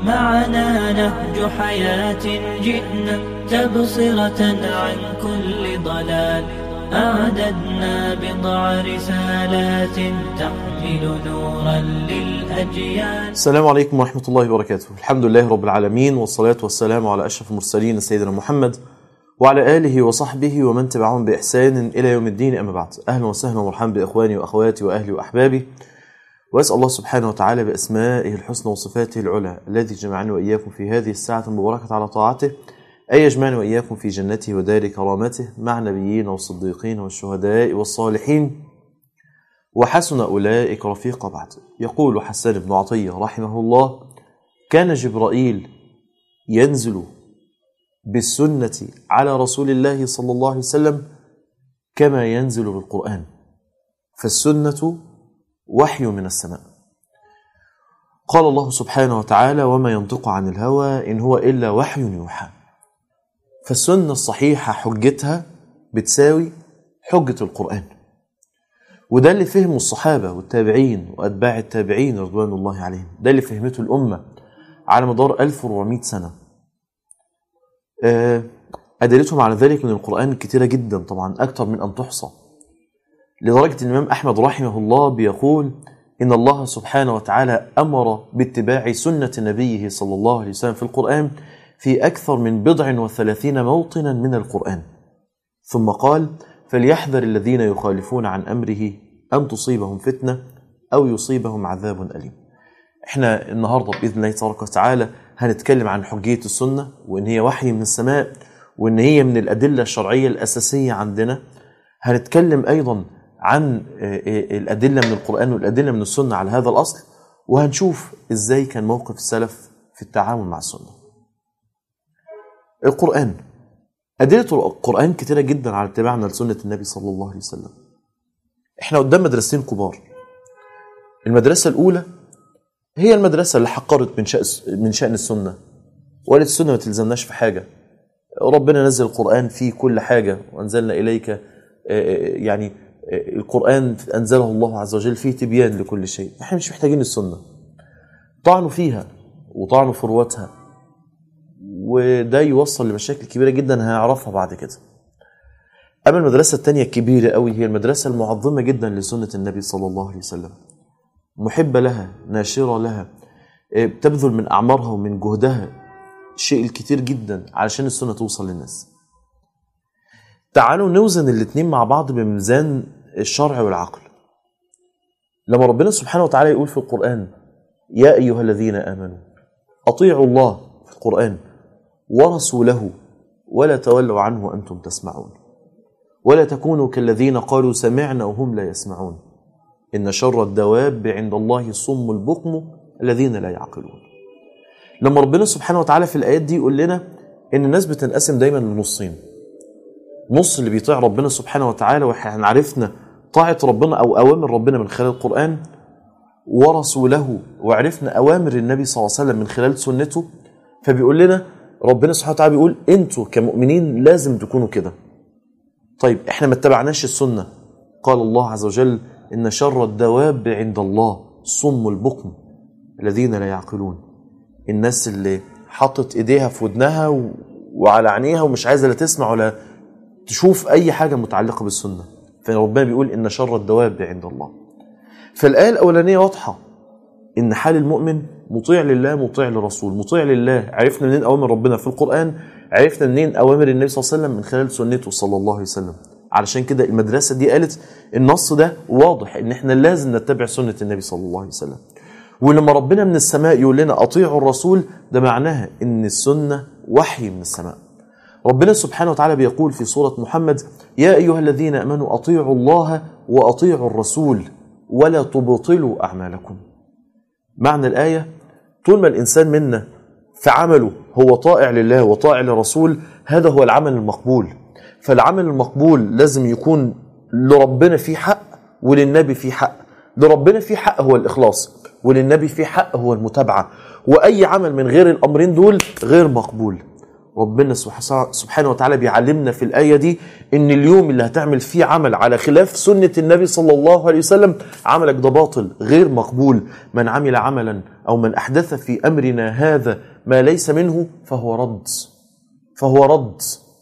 معنا نهج حياة جئنا تبصرة عن كل ضلال أعددنا بضع رسالات تحمل نورا للأجيال السلام عليكم ورحمة الله وبركاته الحمد لله رب العالمين والصلاة والسلام على أشرف المرسلين سيدنا محمد وعلى آله وصحبه ومن تبعهم بإحسان إلى يوم الدين أما بعد أهلا وسهلا ومرحبا بإخواني وأخواتي وأهلي وأحبابي وأسأل الله سبحانه وتعالى بأسمائه الحسنى وصفاته العلى الذي جمعني وإياكم في هذه الساعة المباركة على طاعته أن يجمعني وإياكم في جنته ودار كرامته مع النبيين والصديقين والشهداء والصالحين وحسن أولئك رفيقا بعد يقول حسان بن عطية رحمه الله كان جبرائيل ينزل بالسنة على رسول الله صلى الله عليه وسلم كما ينزل بالقرآن فالسنة وحي من السماء قال الله سبحانه وتعالى وما ينطق عن الهوى إن هو إلا وحي يوحى فالسنة الصحيحة حجتها بتساوي حجة القرآن وده اللي فهمه الصحابة والتابعين وأتباع التابعين رضوان الله عليهم ده اللي فهمته الأمة على مدار 1400 سنة أدلتهم على ذلك من القرآن كثيرة جدا طبعا أكثر من أن تحصى لدرجة الإمام أحمد رحمه الله بيقول إن الله سبحانه وتعالى أمر باتباع سنة نبيه صلى الله عليه وسلم في القرآن في أكثر من بضع وثلاثين موطنا من القرآن ثم قال فليحذر الذين يخالفون عن أمره أن تصيبهم فتنة أو يصيبهم عذاب أليم احنا النهاردة بإذن الله تبارك وتعالى هنتكلم عن حجية السنة وإن هي وحي من السماء وإن هي من الأدلة الشرعية الأساسية عندنا هنتكلم أيضا عن الأدلة من القرآن والأدلة من السنة على هذا الأصل وهنشوف إزاي كان موقف السلف في التعامل مع السنة القرآن أدلة القرآن كتيرة جدا على اتباعنا لسنة النبي صلى الله عليه وسلم احنا قدام مدرستين كبار المدرسة الأولى هي المدرسة اللي حقرت من شأن من شأن السنة وقالت السنة ما تلزمناش في حاجة ربنا نزل القرآن فيه كل حاجة وأنزلنا إليك يعني القرآن أنزله الله عز وجل فيه تبيان لكل شيء احنا مش محتاجين السنة طعنوا فيها وطعنوا في رواتها وده يوصل لمشاكل كبيرة جدا هنعرفها بعد كده أما المدرسة الثانية الكبيرة قوي هي المدرسة المعظمة جدا لسنة النبي صلى الله عليه وسلم محبة لها ناشرة لها بتبذل من أعمارها ومن جهدها شيء الكتير جدا علشان السنة توصل للناس تعالوا نوزن الاتنين مع بعض بميزان الشرع والعقل لما ربنا سبحانه وتعالى يقول في القرآن يا أيها الذين آمنوا أطيعوا الله في القرآن ورسوله ولا تولوا عنه وأنتم تسمعون ولا تكونوا كالذين قالوا سمعنا وهم لا يسمعون إن شر الدواب عند الله الصم البكم الذين لا يعقلون لما ربنا سبحانه وتعالى في الآيات دي يقول لنا إن الناس بتنقسم دايما لنصين نص اللي بيطيع ربنا سبحانه وتعالى واحنا عرفنا طاعة ربنا أو أوامر ربنا من خلال القرآن ورسوله وعرفنا أوامر النبي صلى الله عليه وسلم من خلال سنته فبيقول لنا ربنا سبحانه وتعالى بيقول انتوا كمؤمنين لازم تكونوا كده طيب احنا ما اتبعناش السنة قال الله عز وجل إن شر الدواب عند الله صم البكم الذين لا يعقلون الناس اللي حطت ايديها في ودنها و... وعلى عينيها ومش عايزة لا تسمع ولا تشوف أي حاجة متعلقة بالسنة فربنا بيقول إن شر الدواب عند الله فالآية الأولانية واضحة إن حال المؤمن مطيع لله مطيع للرسول مطيع لله عرفنا منين أوامر ربنا في القرآن عرفنا منين أوامر النبي صلى الله عليه وسلم من خلال سنته صلى الله عليه وسلم علشان كده المدرسة دي قالت النص ده واضح إن إحنا لازم نتبع سنة النبي صلى الله عليه وسلم ولما ربنا من السماء يقول لنا أطيعوا الرسول ده معناها إن السنة وحي من السماء ربنا سبحانه وتعالى بيقول في سورة محمد يا أيها الذين أمنوا أطيعوا الله وأطيعوا الرسول ولا تبطلوا أعمالكم معنى الآية طول ما الإنسان منا في عمله هو طائع لله وطائع للرسول هذا هو العمل المقبول فالعمل المقبول لازم يكون لربنا فيه حق وللنبي فيه حق لربنا فيه حق هو الإخلاص وللنبي فيه حق هو المتابعة وأي عمل من غير الأمرين دول غير مقبول ربنا سبحانه وتعالى بيعلمنا في الآية دي إن اليوم اللي هتعمل فيه عمل على خلاف سنة النبي صلى الله عليه وسلم عملك ده باطل غير مقبول من عمل عملا أو من أحدث في أمرنا هذا ما ليس منه فهو رد فهو رد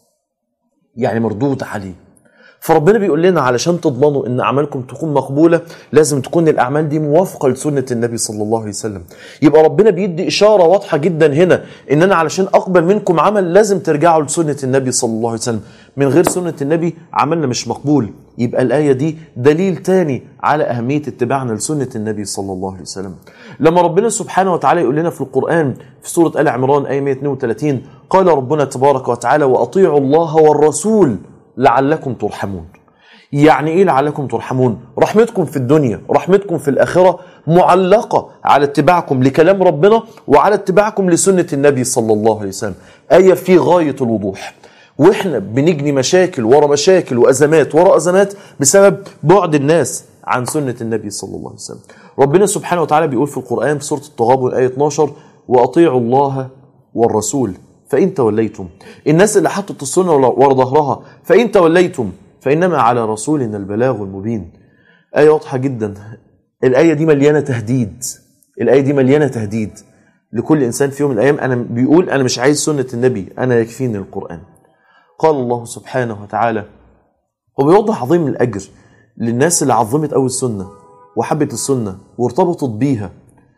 يعني مردود عليه فربنا بيقول لنا علشان تضمنوا ان اعمالكم تكون مقبوله لازم تكون الاعمال دي موافقه لسنه النبي صلى الله عليه وسلم يبقى ربنا بيدي اشاره واضحه جدا هنا ان انا علشان اقبل منكم عمل لازم ترجعوا لسنه النبي صلى الله عليه وسلم من غير سنه النبي عملنا مش مقبول يبقى الايه دي دليل تاني على اهميه اتباعنا لسنه النبي صلى الله عليه وسلم لما ربنا سبحانه وتعالى يقول لنا في القران في سوره ال عمران ايه 132 قال ربنا تبارك وتعالى واطيعوا الله والرسول لعلكم ترحمون يعني ايه لعلكم ترحمون رحمتكم في الدنيا رحمتكم في الاخره معلقه على اتباعكم لكلام ربنا وعلى اتباعكم لسنه النبي صلى الله عليه وسلم ايه في غايه الوضوح واحنا بنجني مشاكل ورا مشاكل وازمات ورا ازمات بسبب بعد الناس عن سنه النبي صلى الله عليه وسلم ربنا سبحانه وتعالى بيقول في القران في سوره التغابن ايه 12 واطيعوا الله والرسول فإن توليتم الناس اللي حطت السنة ورا ظهرها فإن توليتم فإنما على رسولنا البلاغ المبين آية واضحة جدا الآية دي مليانة تهديد الآية دي مليانة تهديد لكل إنسان في يوم من الأيام أنا بيقول أنا مش عايز سنة النبي أنا يكفيني القرآن قال الله سبحانه وتعالى وبيوضح عظيم الأجر للناس اللي عظمت أول السنة وحبت السنة وارتبطت بيها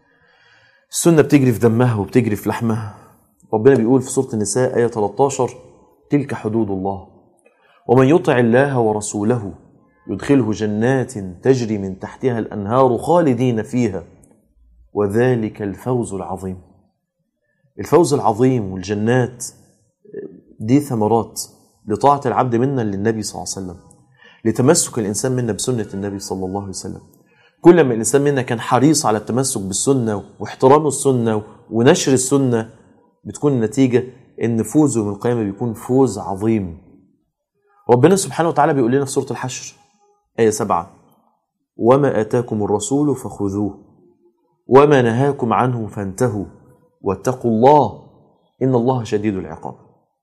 السنة بتجري في دمها وبتجري في لحمها ربنا بيقول في سورة النساء آية 13 تلك حدود الله ومن يطع الله ورسوله يدخله جنات تجري من تحتها الأنهار خالدين فيها وذلك الفوز العظيم الفوز العظيم والجنات دي ثمرات لطاعة العبد منا للنبي صلى الله عليه وسلم لتمسك الإنسان منا بسنة النبي صلى الله عليه وسلم كل ما الإنسان منا كان حريص على التمسك بالسنة واحترام السنة ونشر السنة بتكون النتيجة إن فوزه من القيامة بيكون فوز عظيم ربنا سبحانه وتعالى بيقول لنا في سورة الحشر آية سبعة وما آتاكم الرسول فخذوه وما نهاكم عنه فانتهوا واتقوا الله إن الله شديد العقاب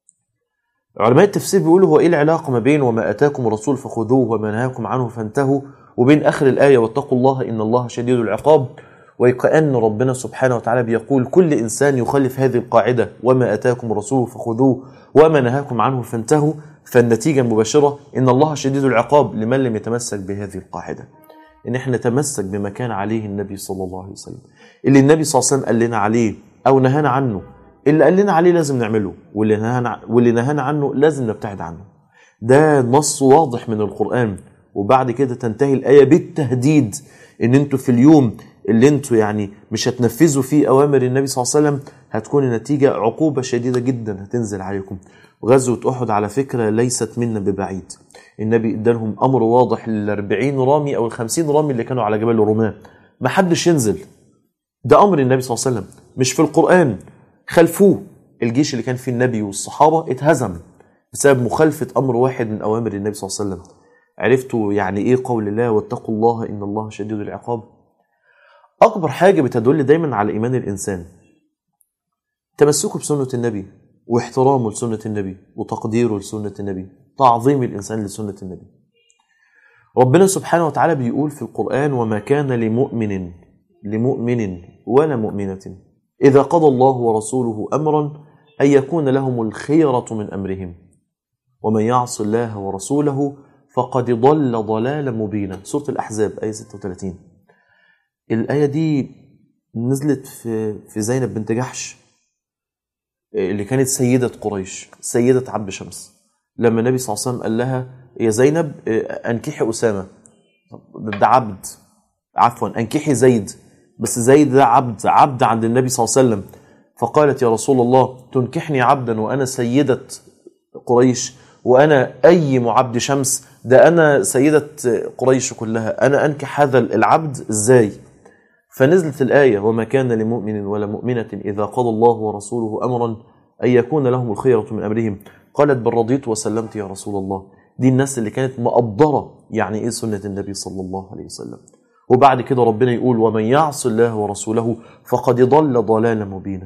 علماء التفسير بيقولوا هو إيه العلاقة ما بين وما آتاكم الرسول فخذوه وما نهاكم عنه فانتهوا وبين آخر الآية واتقوا الله إن الله شديد العقاب وكأن ربنا سبحانه وتعالى بيقول كل إنسان يخالف هذه القاعدة وما أتاكم الرسول فخذوه وما نهاكم عنه فانتهوا فالنتيجة المباشرة إن الله شديد العقاب لمن لم يتمسك بهذه القاعدة إن إحنا نتمسك بما كان عليه النبي صلى الله عليه وسلم اللي النبي صلى الله عليه وسلم قال لنا عليه أو نهانا عنه اللي قال لنا عليه لازم نعمله واللي نهانا واللي نهانا عنه لازم نبتعد عنه ده نص واضح من القرآن وبعد كده تنتهي الآية بالتهديد إن أنتوا في اليوم اللي انتوا يعني مش هتنفذوا فيه اوامر النبي صلى الله عليه وسلم هتكون النتيجه عقوبه شديده جدا هتنزل عليكم غزوه احد على فكره ليست منا ببعيد النبي ادالهم امر واضح لل 40 رامي او ال 50 رامي اللي كانوا على جبل الرومان ما حدش ينزل ده امر النبي صلى الله عليه وسلم مش في القران خلفوه الجيش اللي كان فيه النبي والصحابه اتهزم بسبب مخالفه امر واحد من اوامر النبي صلى الله عليه وسلم عرفتوا يعني ايه قول الله واتقوا الله ان الله شديد العقاب أكبر حاجة بتدل دايما على إيمان الإنسان تمسكه بسنة النبي واحترامه لسنة النبي وتقديره لسنة النبي تعظيم الإنسان لسنة النبي ربنا سبحانه وتعالى بيقول في القرآن وما كان لمؤمن لمؤمن ولا مؤمنة إذا قضى الله ورسوله أمرا أن يكون لهم الخيرة من أمرهم ومن يعص الله ورسوله فقد ضل ضلالا مبينا سورة الأحزاب آية 36 الآية دي نزلت في في زينب بنت جحش اللي كانت سيدة قريش سيدة عبد شمس لما النبي صلى الله عليه وسلم قال لها يا زينب أنكحي أسامة ده عبد عفوا أنكحي زيد بس زيد ده عبد عبد عند النبي صلى الله عليه وسلم فقالت يا رسول الله تنكحني عبدا وأنا سيدة قريش وأنا أي عبد شمس ده أنا سيدة قريش كلها أنا أنكح هذا العبد إزاي فنزلت الآية وما كان لمؤمن ولا مؤمنة إذا قضى الله ورسوله أمرا أن يكون لهم الخيرة من أمرهم قالت بل رضيت وسلمت يا رسول الله دي الناس اللي كانت مقدرة يعني إيه سنة النبي صلى الله عليه وسلم وبعد كده ربنا يقول ومن يعص الله ورسوله فقد ضل ضلالا مبينا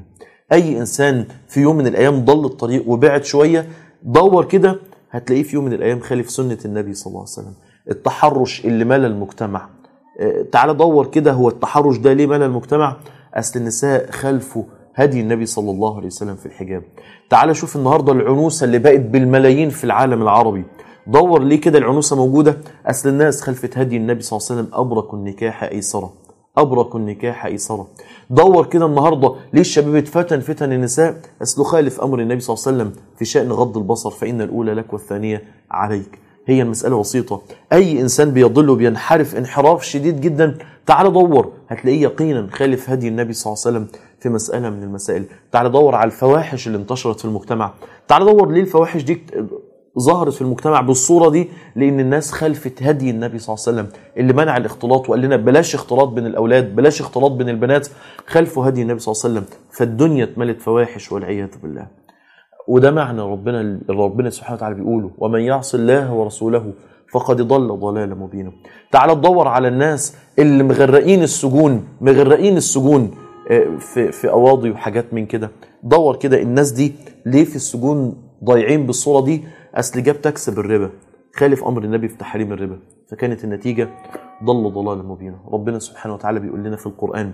اي انسان في يوم من الايام ضل الطريق وبعد شويه دور كده هتلاقيه في يوم من الايام خالف سنه النبي صلى الله عليه وسلم التحرش اللي ملا المجتمع آه، تعال دور كده هو التحرش ده ليه ملا المجتمع اصل النساء خلفوا هدي النبي صلى الله عليه وسلم في الحجاب تعال شوف النهارده العنوسه اللي بقت بالملايين في العالم العربي دور ليه كده العنوسه موجوده اصل الناس خلفت هدي النبي صلى الله عليه وسلم ابركوا النكاح ايسره أبرك النكاح أيسرة دور كده النهاردة ليه الشباب اتفتن فتن النساء أصله خالف أمر النبي صلى الله عليه وسلم في شأن غض البصر فإن الأولى لك والثانية عليك هي المسألة بسيطة أي إنسان بيضل وبينحرف انحراف شديد جدا تعال دور هتلاقيه يقينا خالف هدي النبي صلى الله عليه وسلم في مسألة من المسائل تعال دور على الفواحش اللي انتشرت في المجتمع تعال دور ليه الفواحش دي ظهرت في المجتمع بالصوره دي لان الناس خلفت هدي النبي صلى الله عليه وسلم اللي منع الاختلاط وقال لنا بلاش اختلاط بين الاولاد بلاش اختلاط بين البنات خلفوا هدي النبي صلى الله عليه وسلم فالدنيا اتملت فواحش والعياذ بالله وده معنى ربنا اللي ربنا سبحانه وتعالى بيقوله ومن يعص الله ورسوله فقد ضل ضلالا مبينا تعال تدور على الناس اللي مغرقين السجون مغرقين السجون آه، في في قواضي وحاجات من كده دور كده الناس دي ليه في السجون ضايعين بالصوره دي اصل جاب تكسب الربا خالف امر النبي في تحريم الربا فكانت النتيجه ضل ضلالا مبينا ربنا سبحانه وتعالى بيقول لنا في القران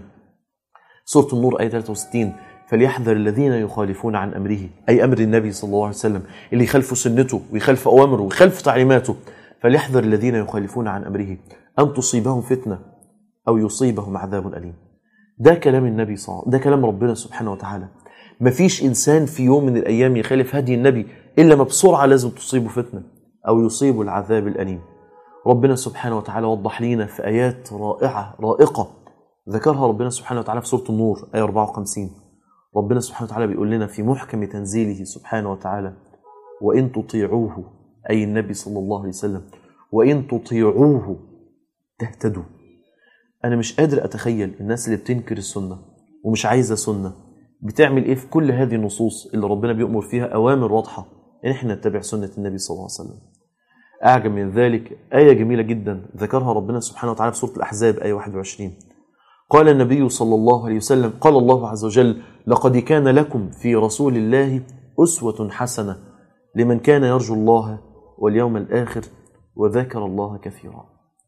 سوره النور ايه 63 فليحذر الذين يخالفون عن امره اي امر النبي صلى الله عليه وسلم اللي يخالفوا سنته ويخالفوا اوامره ويخالفوا تعليماته فليحذر الذين يخالفون عن امره ان تصيبهم فتنه او يصيبهم عذاب اليم ده كلام النبي صلى الله عليه وسلم ده كلام ربنا سبحانه وتعالى مفيش انسان في يوم من الايام يخالف هدي النبي الا ما بسرعه لازم تصيبه فتنه او يصيبه العذاب الاليم ربنا سبحانه وتعالى وضح لنا في ايات رائعه رائقه ذكرها ربنا سبحانه وتعالى في سوره النور ايه 54 ربنا سبحانه وتعالى بيقول لنا في محكم تنزيله سبحانه وتعالى وان تطيعوه اي النبي صلى الله عليه وسلم وان تطيعوه تهتدوا انا مش قادر اتخيل الناس اللي بتنكر السنه ومش عايزه سنه بتعمل ايه في كل هذه النصوص اللي ربنا بيأمر فيها اوامر واضحه ان احنا نتبع سنه النبي صلى الله عليه وسلم اعجب من ذلك ايه جميله جدا ذكرها ربنا سبحانه وتعالى في سوره الاحزاب ايه 21 قال النبي صلى الله عليه وسلم قال الله عز وجل لقد كان لكم في رسول الله اسوه حسنه لمن كان يرجو الله واليوم الاخر وذكر الله كثيرا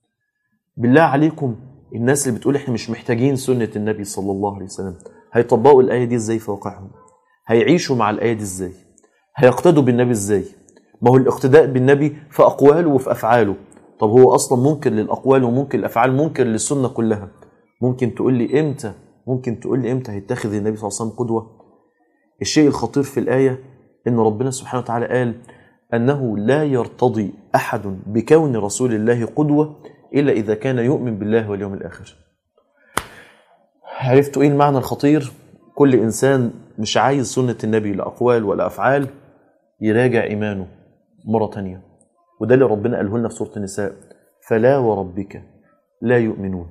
بالله عليكم الناس اللي بتقول احنا مش محتاجين سنه النبي صلى الله عليه وسلم هيطبقوا الايه دي ازاي في واقعهم هيعيشوا مع الايه دي ازاي هيقتدوا بالنبي ازاي ما هو الاقتداء بالنبي في اقواله وفي افعاله طب هو اصلا منكر للاقوال ومنكر للافعال منكر للسنه كلها ممكن تقول لي امتى ممكن تقول لي امتى هيتخذ النبي صلى الله عليه وسلم قدوه الشيء الخطير في الايه ان ربنا سبحانه وتعالى قال انه لا يرتضي احد بكون رسول الله قدوه الا اذا كان يؤمن بالله واليوم الاخر عرفتوا ايه المعنى الخطير كل انسان مش عايز سنه النبي لا اقوال ولا افعال يراجع ايمانه مره تانية وده اللي ربنا قاله لنا في سوره النساء فلا وربك لا يؤمنون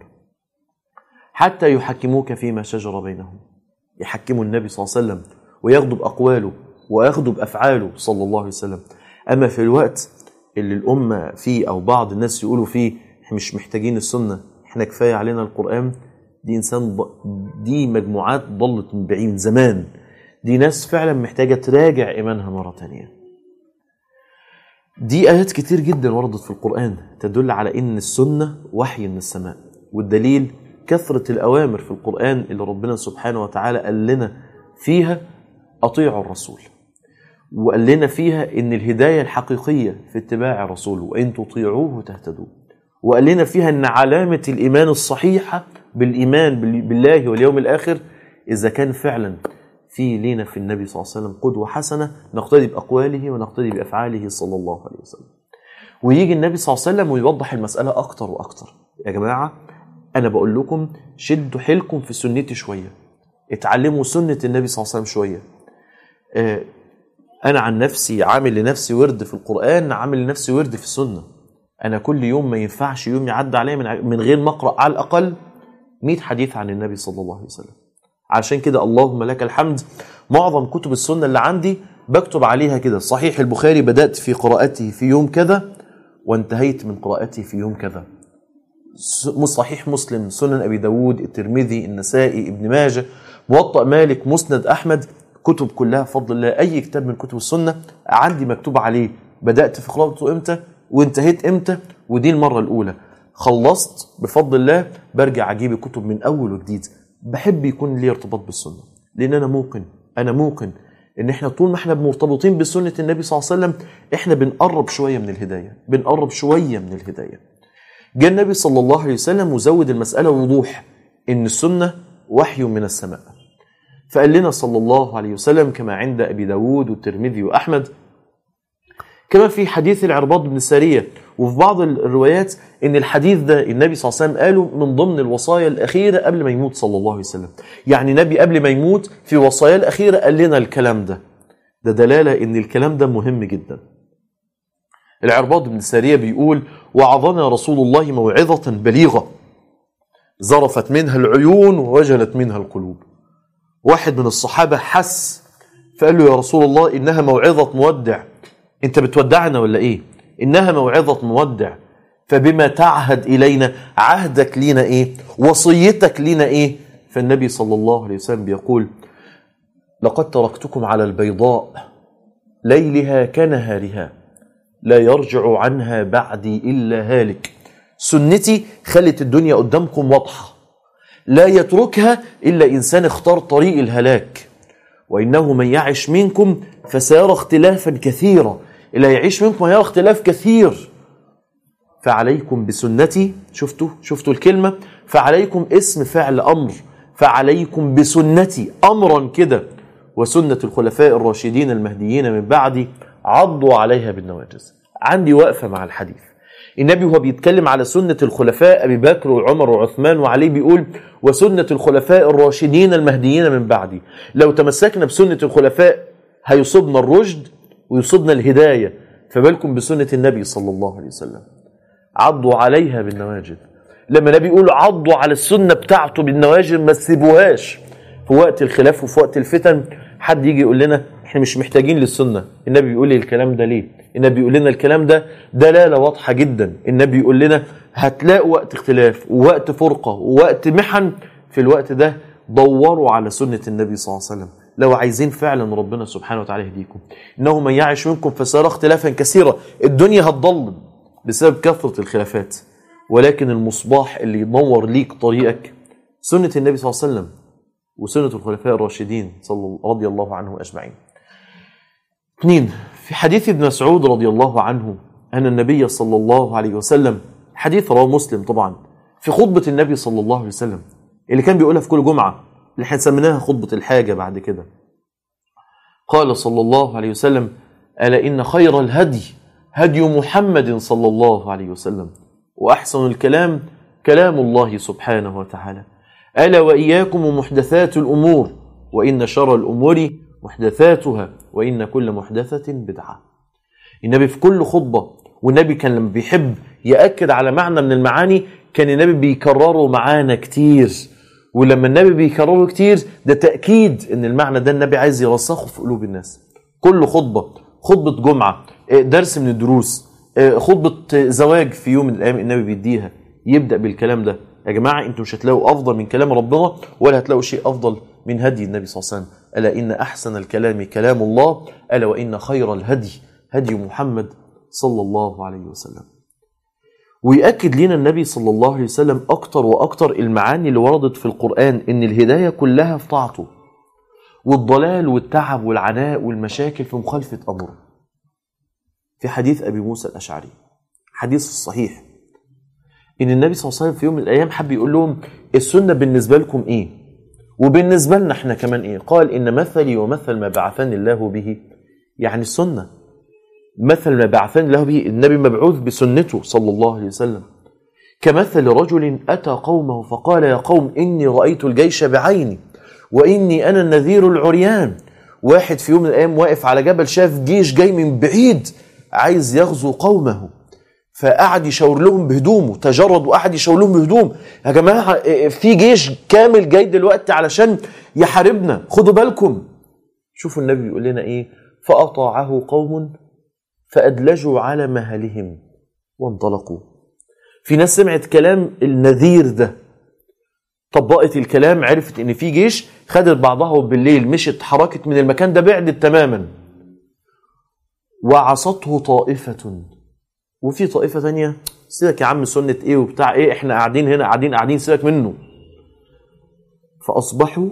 حتى يحكموك فيما شجر بينهم يحكموا النبي صلى الله عليه وسلم وياخدوا باقواله وياخدوا بافعاله صلى الله عليه وسلم اما في الوقت اللي الامه فيه او بعض الناس يقولوا فيه احنا مش محتاجين السنه احنا كفايه علينا القران دي انسان ض... دي مجموعات ضلت من بعيد زمان دي ناس فعلا محتاجه تراجع ايمانها مره تانية دي ايات كتير جدا وردت في القران تدل على ان السنه وحي من السماء والدليل كثره الاوامر في القران اللي ربنا سبحانه وتعالى قال لنا فيها اطيعوا الرسول وقال لنا فيها ان الهدايه الحقيقيه في اتباع رسوله وان تطيعوه تهتدوا وقال لنا فيها ان علامه الايمان الصحيحه بالايمان بالله واليوم الاخر اذا كان فعلا في لينا في النبي صلى الله عليه وسلم قدوه حسنه نقتدي باقواله ونقتدي بافعاله صلى الله عليه وسلم ويجي النبي صلى الله عليه وسلم ويوضح المساله اكتر واكتر يا جماعه انا بقول لكم شدوا حيلكم في سنتي شويه اتعلموا سنه النبي صلى الله عليه وسلم شويه آه، انا عن نفسي عامل لنفسي ورد في القران عامل لنفسي ورد في السنه انا كل يوم ما ينفعش يوم يعدي عليا من من غير ما اقرا على الاقل 100 حديث عن النبي صلى الله عليه وسلم عشان كده اللهم لك الحمد معظم كتب السنه اللي عندي بكتب عليها كده صحيح البخاري بدات في قراءته في يوم كذا وانتهيت من قراءته في يوم كذا س- صحيح مسلم سنن ابي داود الترمذي النسائي ابن ماجه موطأ مالك مسند أحمد كتب كلها بفضل الله أي كتاب من كتب السنة عندي مكتوب عليه بدأت في قراءته إمتى وانتهيت إمتى ودي المرة الأولى خلصت بفضل الله برجع أجيب الكتب من أول وجديد بحب يكون لي ارتباط بالسنة لأن أنا موقن أنا موقن ان احنا طول ما احنا مرتبطين بسنه النبي صلى الله عليه وسلم احنا بنقرب شويه من الهدايه بنقرب شويه من الهدايه جاء النبي صلى الله عليه وسلم وزود المساله وضوح ان السنه وحي من السماء فقال لنا صلى الله عليه وسلم كما عند ابي داود والترمذي واحمد كما في حديث العرباض بن ساريه وفي بعض الروايات ان الحديث ده النبي صلى الله عليه وسلم قاله من ضمن الوصايا الاخيره قبل ما يموت صلى الله عليه وسلم يعني النبي قبل ما يموت في وصايا الاخيره قال لنا الكلام ده ده دلاله ان الكلام ده مهم جدا العرباض بن ساريه بيقول وعظنا رسول الله موعظه بليغه ظرفت منها العيون ووجلت منها القلوب واحد من الصحابه حس فقال له يا رسول الله انها موعظه مودع انت بتودعنا ولا ايه انها موعظه مودع فبما تعهد الينا عهدك لينا ايه وصيتك لينا ايه فالنبي صلى الله عليه وسلم بيقول لقد تركتكم على البيضاء ليلها كنهارها لا يرجع عنها بعدي الا هالك سنتي خلت الدنيا قدامكم واضحه لا يتركها الا انسان اختار طريق الهلاك وانه من يعش منكم فسيرى اختلافا كثيرا اللي يعيش منكم هيرى اختلاف كثير فعليكم بسنتي شفتوا شفتوا الكلمه فعليكم اسم فعل امر فعليكم بسنتي امرا كده وسنه الخلفاء الراشدين المهديين من بعدي عضوا عليها بالنواجذ عندي وقفه مع الحديث النبي وهو بيتكلم على سنة الخلفاء أبي بكر وعمر وعثمان وعلي بيقول وسنة الخلفاء الراشدين المهديين من بعدي لو تمسكنا بسنة الخلفاء هيصيبنا الرشد ويصيبنا الهداية فبالكم بسنة النبي صلى الله عليه وسلم عضوا عليها بالنواجذ لما النبي يقول عضوا على السنة بتاعته بالنواجذ ما تسيبوهاش في وقت الخلاف وفي وقت الفتن حد يجي يقول لنا احنا مش محتاجين للسنة النبي بيقول لي الكلام ده ليه النبي بيقول لنا الكلام ده دلالة واضحة جدا النبي يقول لنا هتلاقوا وقت اختلاف ووقت فرقة ووقت محن في الوقت ده دوروا على سنة النبي صلى الله عليه وسلم لو عايزين فعلا ربنا سبحانه وتعالى يهديكم انه من يعش منكم فسيرى اختلافا كثيرا الدنيا هتضلم بسبب كثرة الخلافات ولكن المصباح اللي ينور ليك طريقك سنة النبي صلى الله عليه وسلم وسنة الخلفاء الراشدين صلى رضي الله عنهم أجمعين اثنين في حديث ابن مسعود رضي الله عنه أن النبي صلى الله عليه وسلم حديث رواه مسلم طبعا في خطبة النبي صلى الله عليه وسلم اللي كان بيقولها في كل جمعة اللي احنا سميناها خطبة الحاجة بعد كده قال صلى الله عليه وسلم ألا إن خير الهدي هدي محمد صلى الله عليه وسلم وأحسن الكلام كلام الله سبحانه وتعالى ألا وإياكم ومحدثات الأمور وإن شر الأمور محدثاتها وإن كل محدثة بدعة النبي في كل خطبة والنبي كان لما بيحب يأكد على معنى من المعاني كان النبي بيكرره معانا كتير ولما النبي بيكرره كتير ده تأكيد ان المعنى ده النبي عايز يرسخه في قلوب الناس كل خطبة خطبة جمعة درس من الدروس خطبة زواج في يوم من الأيام النبي بيديها يبدأ بالكلام ده يا جماعة انتم مش هتلاقوا أفضل من كلام ربنا ولا هتلاقوا شيء أفضل من هدي النبي صلى الله عليه وسلم ألا إن أحسن الكلام كلام الله ألا وإن خير الهدي هدي محمد صلى الله عليه وسلم ويأكد لنا النبي صلى الله عليه وسلم أكتر وأكتر المعاني اللي وردت في القرآن إن الهداية كلها في طاعته والضلال والتعب والعناء والمشاكل في مخالفة أمره في حديث أبي موسى الأشعري حديث الصحيح إن النبي صلى الله عليه وسلم في يوم من الأيام حب يقول لهم السنة بالنسبة لكم إيه وبالنسبة لنا إحنا كمان إيه قال إن مثلي ومثل ما بعثني الله به يعني السنة مثل ما بعثني الله به النبي مبعوث بسنته صلى الله عليه وسلم كمثل رجل أتى قومه فقال يا قوم إني رأيت الجيش بعيني وإني أنا النذير العريان واحد في يوم من الأيام واقف على جبل شاف جيش جاي من بعيد عايز يغزو قومه فقعد يشاور لهم بهدومه تجرد وقعد يشاور لهم بهدوم يا جماعة في جيش كامل جاي دلوقتي علشان يحاربنا خدوا بالكم شوفوا النبي بيقول لنا ايه فأطاعه قوم فأدلجوا على مهلهم وانطلقوا في ناس سمعت كلام النذير ده طبقت الكلام عرفت ان في جيش خدت بعضها وبالليل مشت حركت من المكان ده بعدت تماما وعصته طائفة وفي طائفة تانية سيبك يا عم سنة ايه وبتاع ايه احنا قاعدين هنا قاعدين قاعدين سيبك منه فأصبحوا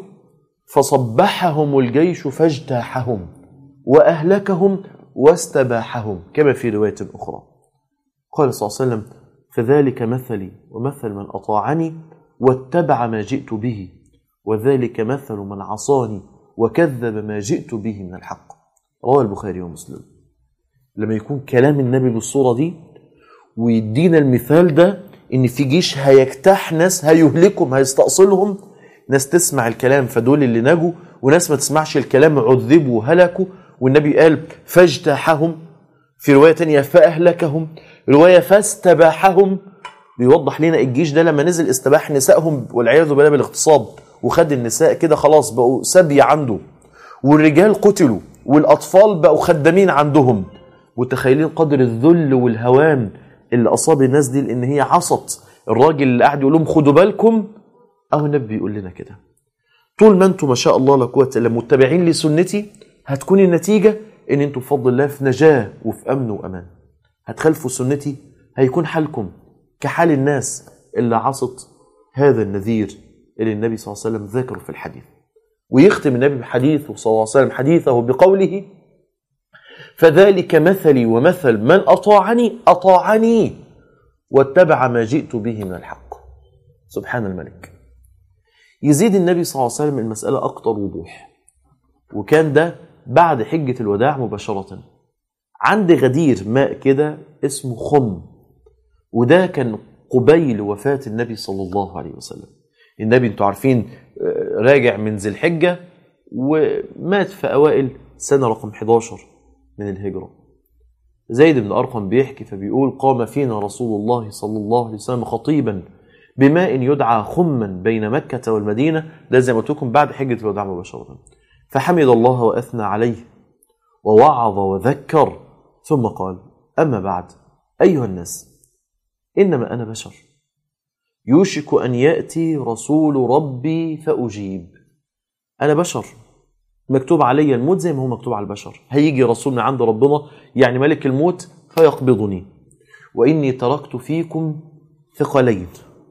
فصبحهم الجيش فاجتاحهم وأهلكهم واستباحهم كما في رواية أخرى قال صلى الله عليه وسلم فذلك مثلي ومثل من أطاعني واتبع ما جئت به وذلك مثل من عصاني وكذب ما جئت به من الحق رواه البخاري ومسلم لما يكون كلام النبي بالصورة دي ويدينا المثال ده ان في جيش هيجتاح ناس هيهلكهم هيستأصلهم ناس تسمع الكلام فدول اللي نجوا وناس ما تسمعش الكلام عذبوا وهلكوا والنبي قال فاجتاحهم في رواية تانية فأهلكهم رواية فاستباحهم بيوضح لنا الجيش ده لما نزل استباح نسائهم والعياذ بالله بالاغتصاب وخد النساء كده خلاص بقوا سبي عنده والرجال قتلوا والأطفال بقوا خدامين عندهم وتخيلين قدر الذل والهوان اللي أصاب الناس دي لأن هي عصت الراجل اللي قاعد يقول لهم خدوا بالكم أهو النبي بيقول لنا كده طول ما انتم ما شاء الله لا قوه الا متبعين لسنتي هتكون النتيجه ان انتم بفضل الله في نجاه وفي امن وامان هتخالفوا سنتي هيكون حالكم كحال الناس اللي عصت هذا النذير اللي النبي صلى الله عليه وسلم ذكره في الحديث ويختم النبي بحديثه صلى الله عليه وسلم حديثه بقوله فذلك مثلي ومثل من أطاعني أطاعني واتبع ما جئت به من الحق سبحان الملك يزيد النبي صلى الله عليه وسلم المسألة أكتر وضوح وكان ده بعد حجة الوداع مباشرة عند غدير ماء كده اسمه خم وده كان قبيل وفاة النبي صلى الله عليه وسلم النبي انتوا عارفين آه، راجع من ذي الحجة ومات في أوائل سنة رقم 11 من الهجرة زيد بن أرقم بيحكي فبيقول قام فينا رسول الله صلى الله عليه وسلم خطيبا بماء يدعى خما بين مكة والمدينة ده زي ما قلت لكم بعد حجة الوداع مباشرة فحمد الله وأثنى عليه ووعظ وذكر ثم قال أما بعد أيها الناس إنما أنا بشر يوشك أن يأتي رسول ربي فأجيب أنا بشر مكتوب علي الموت زي ما هو مكتوب على البشر هيجي رسول من عند ربنا يعني ملك الموت فيقبضني وإني تركت فيكم ثقلين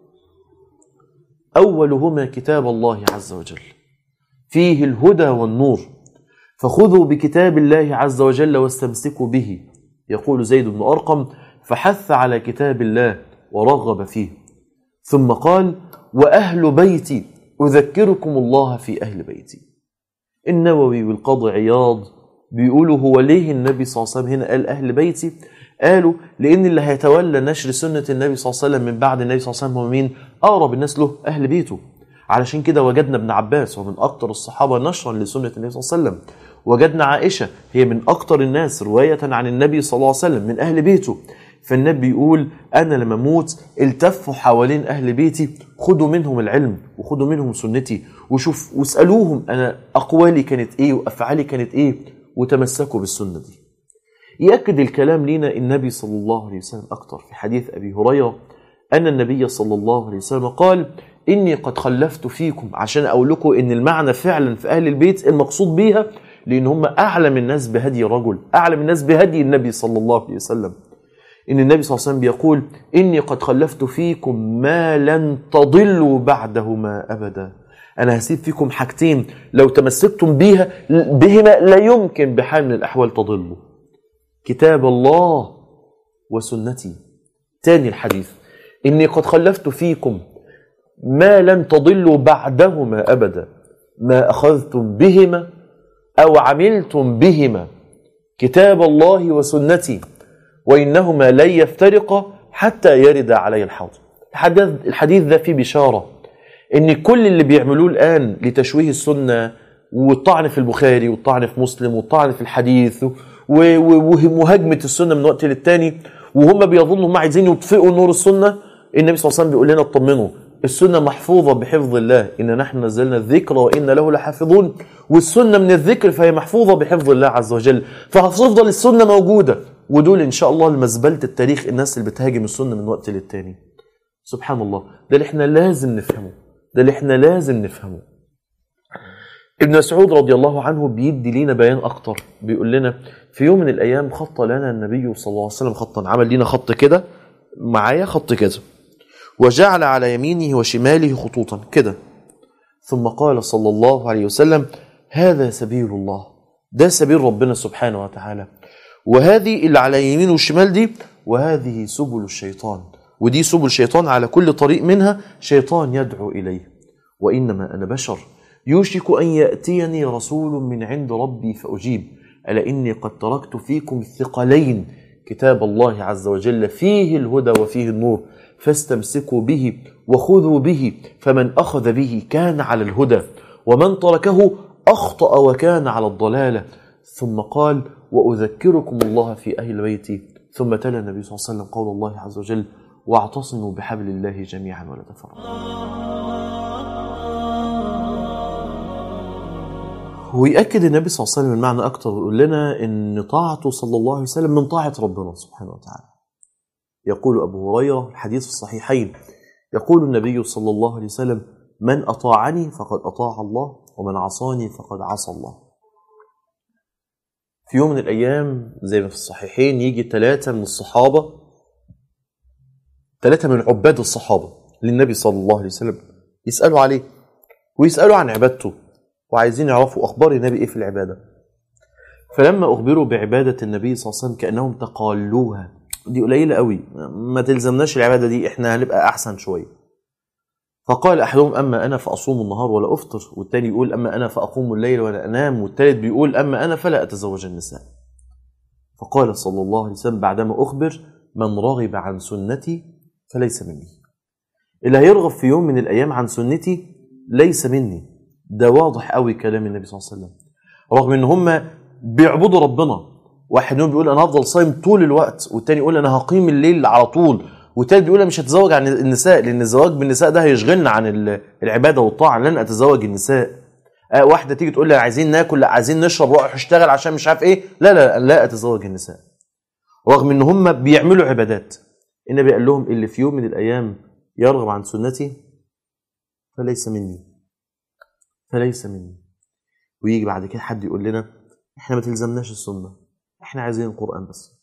أولهما كتاب الله عز وجل فيه الهدى والنور فخذوا بكتاب الله عز وجل واستمسكوا به يقول زيد بن أرقم فحث على كتاب الله ورغب فيه ثم قال وأهل بيتي أذكركم الله في أهل بيتي النووي والقاضي عياض بيقولوا هو ليه النبي صلى الله عليه وسلم هنا قال أهل بيتي قالوا لأن اللي هيتولى نشر سنة النبي صلى الله عليه وسلم من بعد النبي صلى الله عليه وسلم هم مين؟ أقرب الناس له أهل بيته علشان كده وجدنا ابن عباس ومن أكثر الصحابة نشرا لسنة النبي صلى الله عليه وسلم وجدنا عائشة هي من أكثر الناس رواية عن النبي صلى الله عليه وسلم من أهل بيته فالنبي يقول أنا لما أموت التفوا حوالين أهل بيتي خدوا منهم العلم وخدوا منهم سنتي وشوف واسألوهم أنا أقوالي كانت إيه وأفعالي كانت إيه وتمسكوا بالسنة دي يأكد الكلام لنا النبي صلى الله عليه وسلم أكثر في حديث أبي هريرة أن النبي صلى الله عليه وسلم قال إني قد خلفت فيكم عشان أقول لكم إن المعنى فعلا في أهل البيت المقصود بيها لأن هم أعلم الناس بهدي رجل أعلم الناس بهدي النبي صلى الله عليه وسلم إن النبي صلى الله عليه وسلم بيقول إني قد خلفت فيكم ما لن تضلوا بعدهما أبدا أنا هسيب فيكم حاجتين لو تمسكتم بيها بهما لا يمكن بحال من الأحوال تضلوا كتاب الله وسنتي تاني الحديث إني قد خلفت فيكم ما لن تضلوا بعدهما أبدا ما أخذتم بهما أو عملتم بهما كتاب الله وسنتي وإنهما لن يفترقا حتى يرد علي الحوض الحديث, الحديث ده فيه بشارة إن كل اللي بيعملوه الآن لتشويه السنة والطعن في البخاري والطعن في مسلم والطعن في الحديث ومهاجمة السنة من وقت للتاني وهم بيظنوا هم عايزين يطفئوا نور السنة النبي صلى الله عليه وسلم بيقول لنا اطمنوا السنة محفوظة بحفظ الله إن نحن نزلنا الذكر وإن له لحافظون والسنة من الذكر فهي محفوظة بحفظ الله عز وجل فهتفضل السنة موجودة ودول إن شاء الله لمزبلة التاريخ الناس اللي بتهاجم السنة من وقت للتاني سبحان الله ده اللي احنا لازم نفهمه ده ده اللي احنا لازم نفهمه ابن مسعود رضي الله عنه بيدي لينا بيان اكتر بيقول لنا في يوم من الايام خط لنا النبي صلى الله عليه وسلم خطا عمل لينا خط كده معايا خط كده وجعل على يمينه وشماله خطوطا كده ثم قال صلى الله عليه وسلم هذا سبيل الله ده سبيل ربنا سبحانه وتعالى وهذه اللي على يمين والشمال دي وهذه سبل الشيطان ودي سبل الشيطان على كل طريق منها شيطان يدعو إليه وإنما أنا بشر يوشك أن يأتيني رسول من عند ربي فأجيب ألا إني قد تركت فيكم الثقلين كتاب الله عز وجل فيه الهدى وفيه النور فاستمسكوا به وخذوا به فمن أخذ به كان على الهدى ومن تركه أخطأ وكان على الضلالة ثم قال وأذكركم الله في أهل بيتي ثم تلا النبي صلى الله عليه وسلم قول الله عز وجل واعتصموا بحبل الله جميعا ولا تفرقوا ويأكد النبي صلى الله عليه وسلم المعنى أكتر ويقول لنا إن طاعته صلى الله عليه وسلم من طاعة ربنا سبحانه وتعالى يقول أبو هريرة الحديث في الصحيحين يقول النبي صلى الله عليه وسلم من أطاعني فقد أطاع الله ومن عصاني فقد عصى الله في يوم من الأيام زي ما في الصحيحين يجي ثلاثة من الصحابة ثلاثة من عباد الصحابة للنبي صلى الله عليه وسلم يسألوا عليه ويسألوا عن عبادته وعايزين يعرفوا أخبار النبي إيه في العبادة فلما أخبروا بعبادة النبي صلى الله عليه وسلم كأنهم تقالوها دي قليلة قوي ما تلزمناش العبادة دي إحنا هنبقى أحسن شوية فقال أحدهم أما أنا فأصوم النهار ولا أفطر والتاني يقول أما أنا فأقوم الليل ولا أنام والتالت بيقول أما أنا فلا أتزوج النساء فقال صلى الله عليه وسلم بعدما أخبر من رغب عن سنتي فليس مني اللي هيرغب في يوم من الأيام عن سنتي ليس مني ده واضح قوي كلام النبي صلى الله عليه وسلم رغم ان هم بيعبدوا ربنا واحد منهم بيقول انا هفضل صايم طول الوقت والتاني يقول انا هقيم الليل على طول والتالت بيقول انا مش هتزوج عن النساء لان الزواج بالنساء ده هيشغلنا عن العباده والطاعه لن اتزوج النساء آه واحده تيجي تقول لي عايزين ناكل لا عايزين نشرب روح اشتغل عشان مش عارف ايه لا لا لا اتزوج النساء رغم ان هم بيعملوا عبادات النبي قال لهم اللي في يوم من الايام يرغب عن سنتي فليس مني فليس مني ويجي بعد كده حد يقول لنا احنا ما تلزمناش السنه احنا عايزين القران بس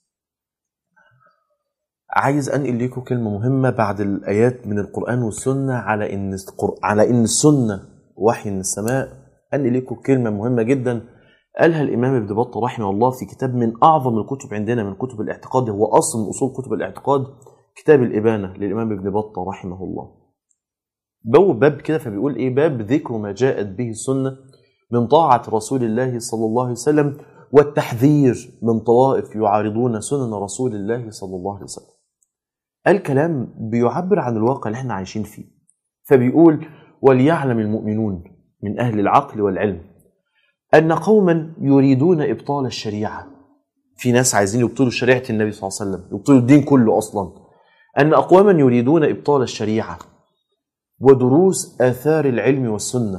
عايز انقل لكم كلمه مهمه بعد الايات من القران والسنه على ان على ان السنه وحي من السماء انقل لكم كلمه مهمه جدا قالها الامام ابن بطه رحمه الله في كتاب من اعظم الكتب عندنا من كتب الاعتقاد هو اصل من اصول كتب الاعتقاد كتاب الابانه للامام ابن بطه رحمه الله بوب باب كده فبيقول ايه باب ذكر ما جاءت به السنه من طاعه رسول الله صلى الله عليه وسلم والتحذير من طوائف يعارضون سنن رسول الله صلى الله عليه وسلم. الكلام بيعبر عن الواقع اللي احنا عايشين فيه. فبيقول وليعلم المؤمنون من اهل العقل والعلم ان قوما يريدون ابطال الشريعه. في ناس عايزين يبطلوا شريعه النبي صلى الله عليه وسلم، يبطلوا الدين كله اصلا. ان اقواما يريدون ابطال الشريعه ودروس آثار العلم والسنة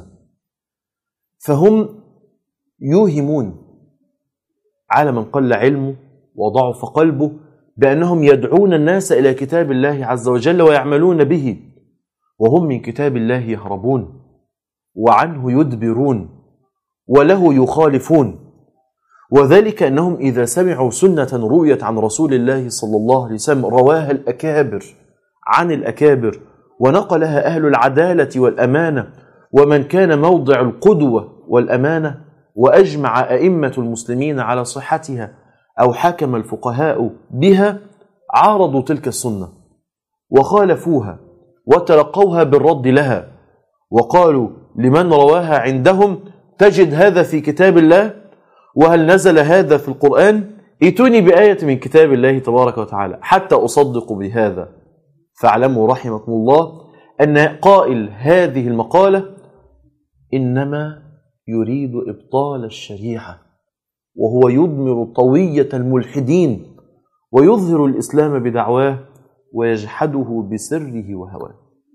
فهم يوهمون على من قل علمه وضعف قلبه بأنهم يدعون الناس إلى كتاب الله عز وجل ويعملون به وهم من كتاب الله يهربون وعنه يدبرون وله يخالفون وذلك أنهم إذا سمعوا سنة رويت عن رسول الله صلى الله عليه وسلم رواها الأكابر عن الأكابر ونقلها أهل العدالة والأمانة ومن كان موضع القدوة والأمانة وأجمع أئمة المسلمين على صحتها أو حكم الفقهاء بها عارضوا تلك السنة وخالفوها وتلقوها بالرد لها وقالوا لمن رواها عندهم تجد هذا في كتاب الله وهل نزل هذا في القرآن ائتوني بآية من كتاب الله تبارك وتعالى حتى أصدق بهذا فاعلموا رحمكم الله أن قائل هذه المقالة إنما يريد إبطال الشريعة وهو يضمر طوية الملحدين ويظهر الإسلام بدعواه ويجحده بسره وهواه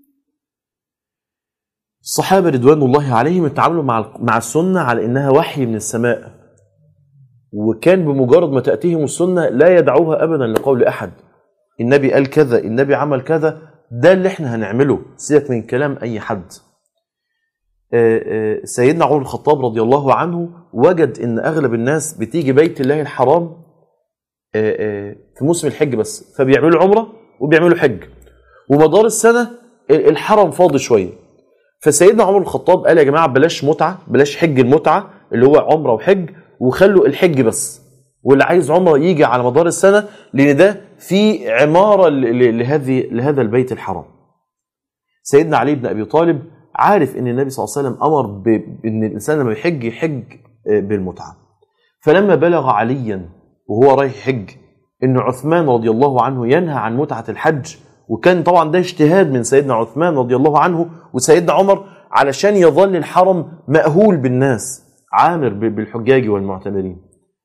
الصحابة رضوان الله عليهم اتعاملوا مع مع السنة على إنها وحي من السماء وكان بمجرد ما تأتيهم السنة لا يدعوها أبدا لقول أحد النبي قال كذا النبي عمل كذا ده اللي احنا هنعمله سيبك من كلام اي حد آه، آه، سيدنا عمر بن الخطاب رضي الله عنه وجد ان اغلب الناس بتيجي بيت الله الحرام آه، آه، في موسم الحج بس فبيعملوا عمره وبيعملوا حج ومدار السنه الحرم فاضي شويه فسيدنا عمر بن الخطاب قال يا جماعه بلاش متعه بلاش حج المتعه اللي هو عمره وحج وخلوا الحج بس واللي عايز عمره يجي على مدار السنه لان ده في عماره ل- ل- لهذه لهذا البيت الحرام. سيدنا علي بن ابي طالب عارف ان النبي صلى الله عليه وسلم امر ب- بان الانسان لما يحج يحج آه، بالمتعه. فلما بلغ عليا وهو رايح يحج ان عثمان رضي الله عنه ينهى عن متعه الحج وكان طبعا ده اجتهاد من سيدنا عثمان رضي الله عنه وسيدنا عمر علشان يظل الحرم مأهول بالناس عامر ب- بالحجاج والمعتمرين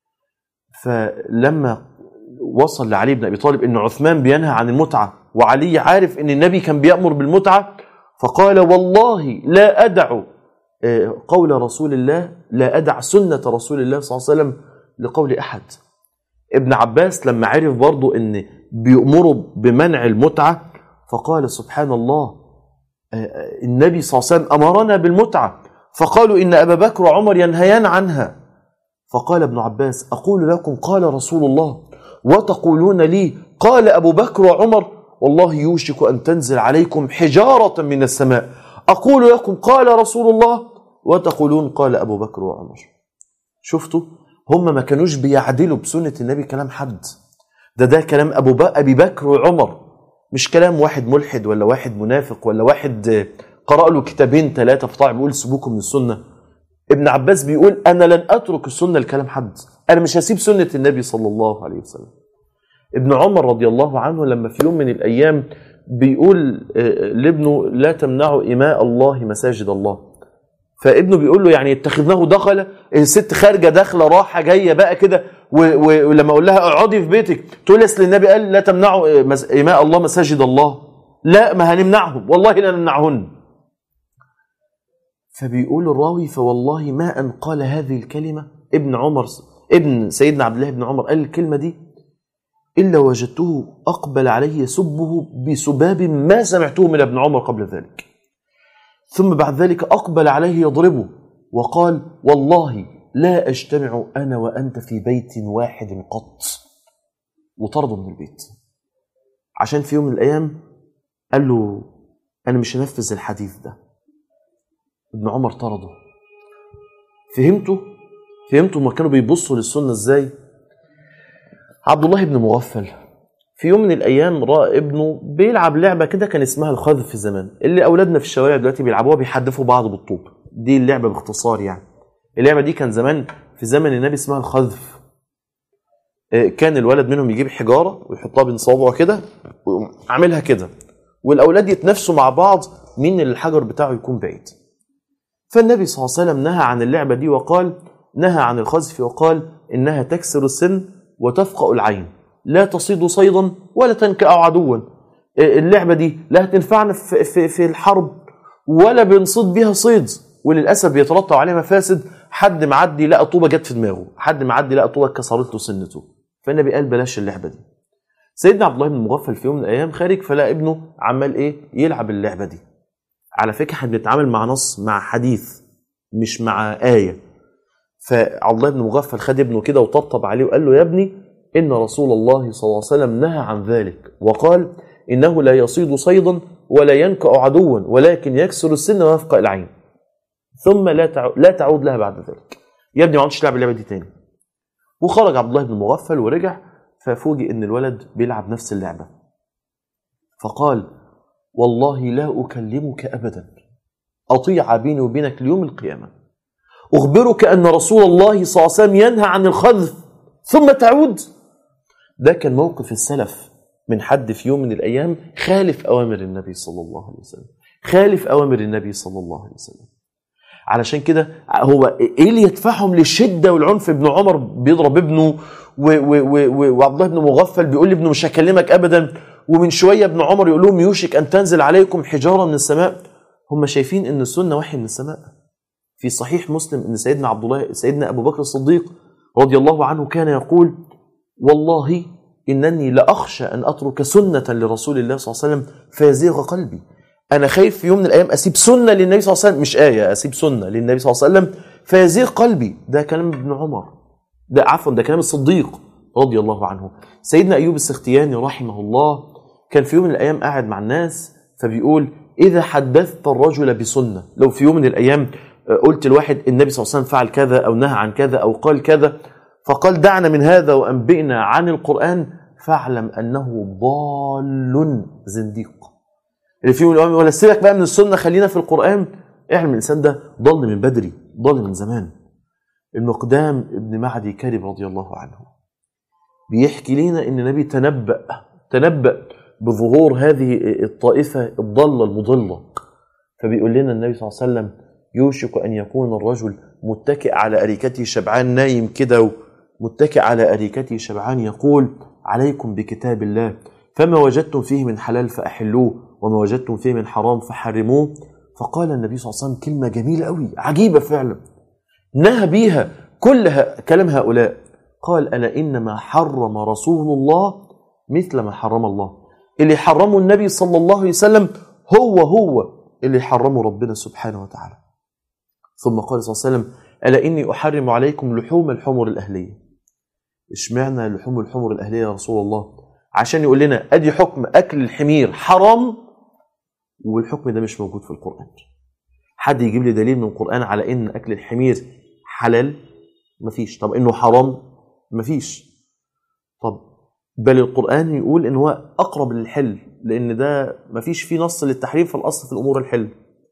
فلما وصل لعلي بن ابي طالب ان عثمان بينهى عن المتعه وعلي عارف ان النبي كان بيامر بالمتعه فقال والله لا ادع آه، قول رسول الله لا ادع سنه رسول الله صلى الله عليه وسلم لقول احد ابن عباس لما عرف برضه ان بيأمروا بمنع المتعه فقال سبحان الله آه، آه، النبي صلى الله عليه وسلم امرنا بالمتعه فقالوا ان ابا بكر وعمر ينهيان عنها فقال ابن عباس أقول لكم قال رسول الله وتقولون لي قال أبو بكر وعمر والله يوشك أن تنزل عليكم حجارة من السماء أقول لكم قال رسول الله وتقولون قال أبو بكر وعمر شفتوا هم ما كانوش بيعدلوا بسنة النبي كلام حد ده ده كلام أبو ب... أبي بكر وعمر مش كلام واحد ملحد ولا واحد منافق ولا واحد آه، قرأ له كتابين ثلاثة فطلع بيقول سيبوكم من السنة ابن عباس بيقول انا لن اترك السنه لكلام حد انا مش هسيب سنه النبي صلى الله عليه وسلم ابن عمر رضي الله عنه لما في يوم من الايام بيقول آه، لابنه لا تمنعوا اماء الله مساجد الله فابنه بيقول له يعني اتخذناه دخل الست خارجه داخله راحه جايه بقى كده و- و- ولما اقول لها اقعدي في بيتك تقول اصل النبي قال لا تمنعوا آه، مس- اماء الله مساجد الله لا ما هنمنعهم والله لا نمنعهن فبيقول الراوي فوالله ما أن قال هذه الكلمة ابن عمر ابن سيدنا عبد الله بن عمر قال الكلمة دي إلا وجدته أقبل عليه يسبه بسباب ما سمعته من ابن عمر قبل ذلك ثم بعد ذلك أقبل عليه يضربه وقال والله لا أجتمع أنا وأنت في بيت واحد قط وطرده من البيت عشان في يوم من الأيام قال له أنا مش هنفذ الحديث ده ابن عمر طرده فهمتوا فهمتوا ما كانوا بيبصوا للسنه ازاي عبد الله بن مغفل في يوم من الايام راى ابنه بيلعب لعبه كده كان اسمها الخذف في زمان اللي اولادنا في الشوارع دلوقتي بيلعبوها بيحدفوا بعض بالطوب دي اللعبه باختصار يعني اللعبه دي كان زمان في زمن النبي اسمها الخذف آه، كان الولد منهم يجيب حجاره ويحطها بين صوابعه كده ويقوم عاملها كده والاولاد يتنافسوا مع بعض مين اللي الحجر بتاعه يكون بعيد فالنبي صلى الله عليه وسلم نهى عن اللعبة دي وقال نهى عن الخزف وقال إنها تكسر السن وتفقأ العين لا تصيد صيدا ولا تنكأ عدوا اللعبة دي لا هتنفعنا في, في, في الحرب ولا بنصيد بيها صيد وللأسف بيترتب عليها مفاسد حد معدي لقى طوبة جت في دماغه حد معدي لقى طوبة كسرت له سنته فالنبي قال بلاش اللعبة دي سيدنا عبد الله بن مغفل في يوم من الأيام خارج فلقى ابنه عمال إيه يلعب اللعبة دي على فكره احنا بنتعامل مع نص مع حديث مش مع آية فعبد الله بن مغفل خد ابنه كده وطبطب عليه وقال له يا ابني إن رسول الله صلى الله عليه وسلم نهى عن ذلك وقال إنه لا يصيد صيدا ولا ينكأ عدوا ولكن يكسر السن ويفقأ العين ثم لا تعود, لا تعود لها بعد ذلك يا ابني ما عدتش تلعب اللعبة دي تاني وخرج عبد الله بن مغفل ورجع ففوجئ إن الولد بيلعب نفس اللعبة فقال والله لا أكلمك أبدا أطيع بيني وبينك ليوم القيامة أخبرك أن رسول الله صلى الله عليه وسلم ينهى عن الخذف ثم تعود ده كان موقف السلف من حد في يوم من الأيام خالف أوامر النبي صلى الله عليه وسلم خالف أوامر النبي صلى الله عليه وسلم علشان كده هو ايه اللي يدفعهم للشده والعنف ابن عمر بيضرب ابنه و- و- و- و- وعبد الله بن مغفل بيقول لابنه مش هكلمك ابدا ومن شويه ابن عمر يقول لهم يوشك ان تنزل عليكم حجاره من السماء هم شايفين ان السنه وحي من السماء في صحيح مسلم ان سيدنا عبد الله سيدنا ابو بكر الصديق رضي الله عنه كان يقول والله انني لاخشى ان اترك سنه لرسول الله صلى الله عليه وسلم فيزيغ قلبي انا خايف في يوم من الايام اسيب سنه للنبي صلى الله عليه وسلم مش ايه اسيب سنه للنبي صلى الله عليه وسلم فيزيغ قلبي ده كلام ابن عمر ده عفوا ده كلام الصديق رضي الله عنه سيدنا ايوب السختياني رحمه الله كان في يوم من الايام قاعد مع الناس فبيقول اذا حدثت الرجل بسنه لو في يوم من الايام قلت لواحد النبي صلى الله عليه وسلم فعل كذا او نهى عن كذا او قال كذا فقال دعنا من هذا وانبئنا عن القران فاعلم انه ضال زنديق اللي في يوم من الايام ولا سيبك بقى من السنه خلينا في القران اعلم الانسان ده ضل من بدري ضل من زمان المقدام ابن معدي كرب رضي الله عنه بيحكي لنا ان النبي تنبأ تنبأ بظهور هذه الطائفة الضالة المضلة فبيقول لنا النبي صلى الله عليه وسلم يوشك أن يكون الرجل متكئ على أريكته شبعان نايم كده متكئ على أريكته شبعان يقول عليكم بكتاب الله فما وجدتم فيه من حلال فأحلوه وما وجدتم فيه من حرام فحرموه فقال النبي صلى الله عليه وسلم كلمة جميلة قوي عجيبة فعلا نهى بيها كل كلام هؤلاء قال ألا إنما حرم رسول الله مثل ما حرم الله اللي حرمه النبي صلى الله عليه وسلم هو هو اللي حرمه ربنا سبحانه وتعالى ثم قال صلى الله عليه وسلم ألا إني أحرم عليكم لحوم الحمر الأهلية اشمعنى لحوم الحمر الأهلية يا رسول الله عشان يقول لنا أدي حكم أكل الحمير حرام والحكم ده مش موجود في القرآن حد يجيب لي دليل من القرآن على إن أكل الحمير حلال مفيش طب إنه حرام مفيش طب بل القرآن يقول إن هو أقرب للحل لأن ده مفيش فيه نص للتحريم فالأصل في الأمور الحل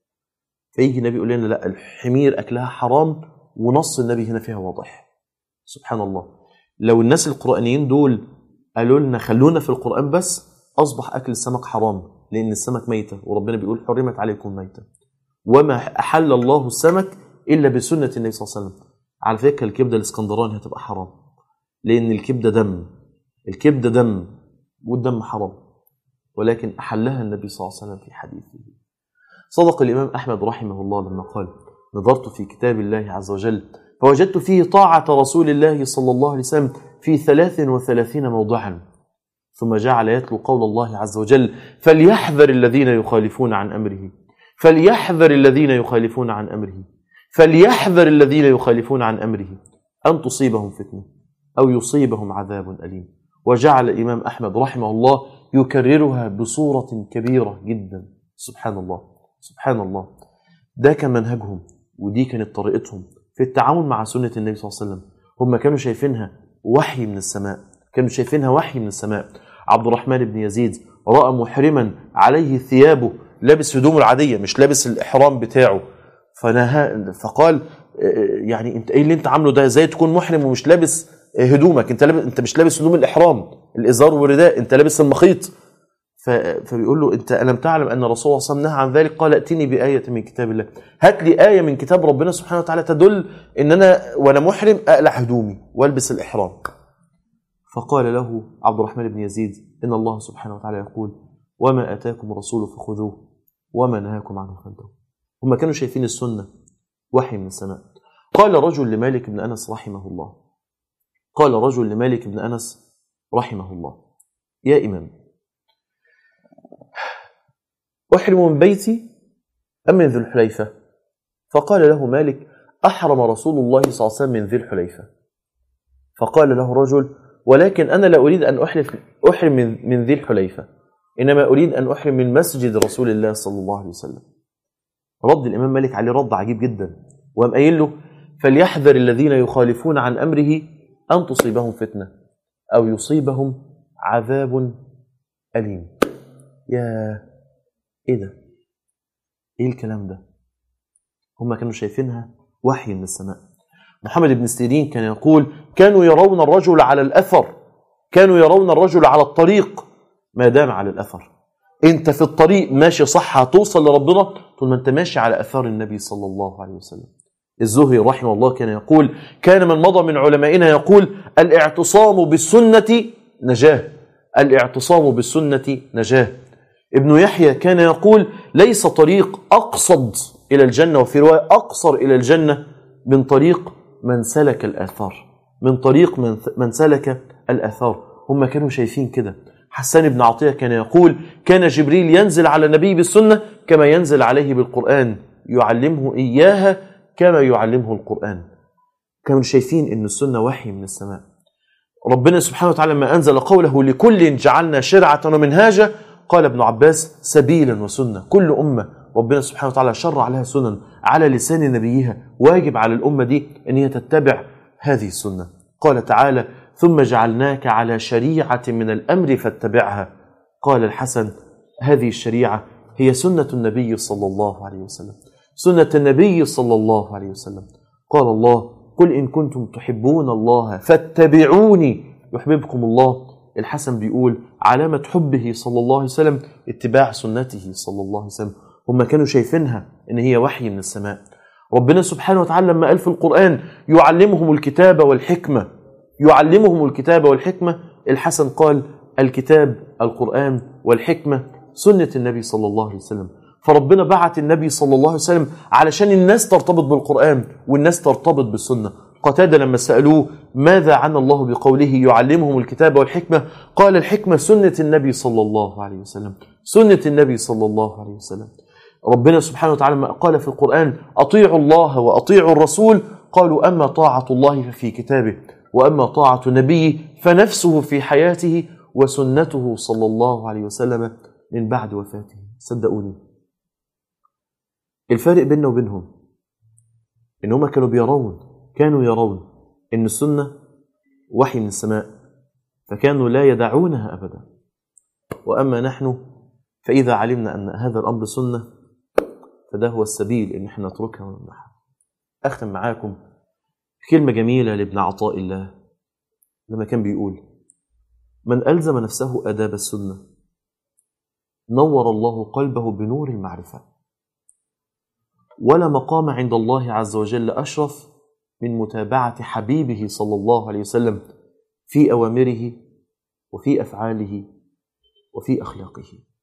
فيجي النبي يقول لنا لا الحمير أكلها حرام ونص النبي هنا فيها واضح سبحان الله لو الناس القرآنيين دول قالوا لنا خلونا في القرآن بس أصبح أكل السمك حرام لأن السمك ميتة وربنا بيقول حرمت عليكم ميتة وما أحل الله السمك إلا بسنة النبي صلى الله عليه وسلم على فكرة الكبدة الإسكندراني هتبقى حرام لأن الكبدة دم الكبدة دم والدم حرام ولكن أحلها النبي صلى الله عليه وسلم في حديثه صدق الإمام أحمد رحمه الله لما قال نظرت في كتاب الله عز وجل فوجدت فيه طاعة رسول الله صلى الله عليه وسلم في ثلاث وثلاثين موضعا ثم جعل يتلو قول الله عز وجل فليحذر الذين يخالفون عن أمره فليحذر الذين يخالفون عن أمره فليحذر الذين يخالفون عن أمره أن تصيبهم فتنة أو يصيبهم عذاب أليم وجعل الإمام أحمد رحمه الله يكررها بصورة كبيرة جدا سبحان الله سبحان الله ده كان منهجهم ودي كانت طريقتهم في التعامل مع سنة النبي صلى الله عليه وسلم هم كانوا شايفينها وحي من السماء كانوا شايفينها وحي من السماء عبد الرحمن بن يزيد رأى محرما عليه ثيابه لابس هدومه العادية مش لابس الإحرام بتاعه فنهى فقال يعني انت ايه اللي انت عامله ده ازاي تكون محرم ومش لابس هدومك انت لابس انت مش لابس هدوم الاحرام الازار والرداء انت لابس المخيط ف... فبيقول له انت الم تعلم ان الرسول صلى الله عليه وسلم نهى عن ذلك قال ائتني بايه من كتاب الله هات لي ايه من كتاب ربنا سبحانه وتعالى تدل ان انا وانا محرم اقلع هدومي والبس الاحرام فقال له عبد الرحمن بن يزيد ان الله سبحانه وتعالى يقول وما اتاكم الرسول فخذوه وما نهاكم عنه فانتهوا هم كانوا شايفين السنه وحي من السماء قال رجل لمالك بن انس رحمه الله قال رجل لمالك بن انس رحمه الله يا امام احرم من بيتي ام من ذي الحليفه فقال له مالك احرم رسول الله صلى الله عليه وسلم من ذي الحليفه فقال له رجل ولكن انا لا اريد ان احلف احرم من, من ذي الحليفه انما اريد ان احرم من مسجد رسول الله صلى الله عليه وسلم رد الامام مالك عليه رد عجيب جدا وقام قايل له فليحذر الذين يخالفون عن امره أن تصيبهم فتنة أو يصيبهم عذاب أليم يا إيه ده إيه الكلام ده هم كانوا شايفينها وحي من السماء محمد بن سيرين كان يقول كانوا يرون الرجل على الأثر كانوا يرون الرجل على الطريق ما دام على الأثر انت في الطريق ماشي صح هتوصل لربنا طول ما انت ماشي على اثار النبي صلى الله عليه وسلم الزهري رحمه الله كان يقول كان من مضى من علمائنا يقول الاعتصام بالسنة نجاة الاعتصام بالسنة نجاة ابن يحيى كان يقول ليس طريق أقصد إلى الجنة وفي رواية أقصر إلى الجنة من طريق من سلك الآثار من طريق من, من سلك الآثار هم كانوا شايفين كده حسان بن عطية كان يقول كان جبريل ينزل على النبي بالسنة كما ينزل عليه بالقرآن يعلمه إياها كما يعلمه القرآن كانوا شايفين أن السنة وحي من السماء ربنا سبحانه وتعالى لما أنزل قوله لكل جعلنا شرعة ومنهاجا قال ابن عباس سبيلا وسنة كل أمة ربنا سبحانه وتعالى شرع لها سنن على لسان نبيها واجب على الأمة دي أن هي تتبع هذه السنة قال تعالى ثم جعلناك على شريعة من الأمر فاتبعها قال الحسن هذه الشريعة هي سنة النبي صلى الله عليه وسلم سنة النبي صلى الله عليه وسلم قال الله قل إن كنتم تحبون الله فاتبعوني يحببكم الله الحسن بيقول علامة حبه صلى الله عليه وسلم اتباع سنته صلى الله عليه وسلم هم كانوا شايفينها إن هي وحي من السماء ربنا سبحانه وتعالى لما قال في القرآن يعلمهم الكتاب والحكمة يعلمهم الكتاب والحكمة الحسن قال الكتاب القرآن والحكمة سنة النبي صلى الله عليه وسلم فربنا بعت النبي صلى الله عليه وسلم علشان الناس ترتبط بالقرآن والناس ترتبط بالسنة قتادة لما سألوه ماذا عن الله بقوله يعلمهم الكتاب والحكمة قال الحكمة سنة النبي صلى الله عليه وسلم سنة النبي صلى الله عليه وسلم ربنا سبحانه وتعالى ما قال في القرآن أطيعوا الله وأطيعوا الرسول قالوا أما طاعة الله ففي كتابه وأما طاعة نبيه فنفسه في حياته وسنته صلى الله عليه وسلم من بعد وفاته صدقوني الفارق بيننا وبينهم إن هم كانوا بيرون كانوا يرون إن السنة وحي من السماء فكانوا لا يدعونها أبدا وأما نحن فإذا علمنا أن هذا الأمر سنة فده هو السبيل إن احنا نتركها ونمنحها أختم معاكم كلمة جميلة لابن عطاء الله لما كان بيقول من ألزم نفسه آداب السنة نور الله قلبه بنور المعرفة ولا مقام عند الله عز وجل أشرف من متابعة حبيبه صلى الله عليه وسلم في أوامره وفي أفعاله وفي أخلاقه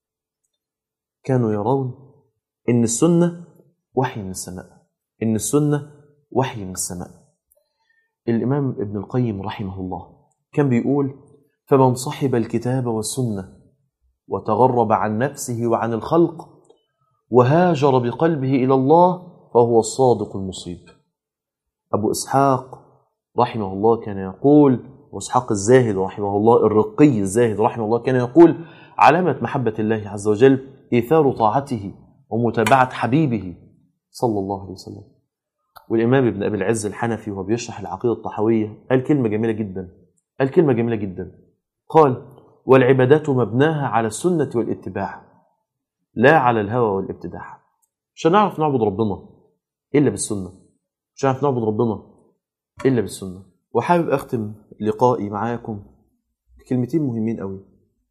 كانوا يرون إن السنة وحي من السماء إن السنة وحي من السماء الإمام ابن القيم رحمه الله كان بيقول فمن صحب الكتاب والسنة وتغرب عن نفسه وعن الخلق وهاجر بقلبه إلى الله فهو الصادق المصيب أبو إسحاق رحمه الله كان يقول وإسحاق الزاهد رحمه الله الرقي الزاهد رحمه الله كان يقول علامة محبة الله عز وجل إيثار طاعته ومتابعة حبيبه صلى الله عليه وسلم والإمام ابن أبي العز الحنفي وهو بيشرح العقيدة الطحوية قال كلمة جميلة جدا قال كلمة جميلة جدا قال والعبادات مبناها على السنة والاتباع لا على الهوى والابتداع مش هنعرف نعبد ربنا إلا بالسنة مش هنعرف نعبد ربنا إلا بالسنة وحابب أختم لقائي معاكم بكلمتين مهمين قوي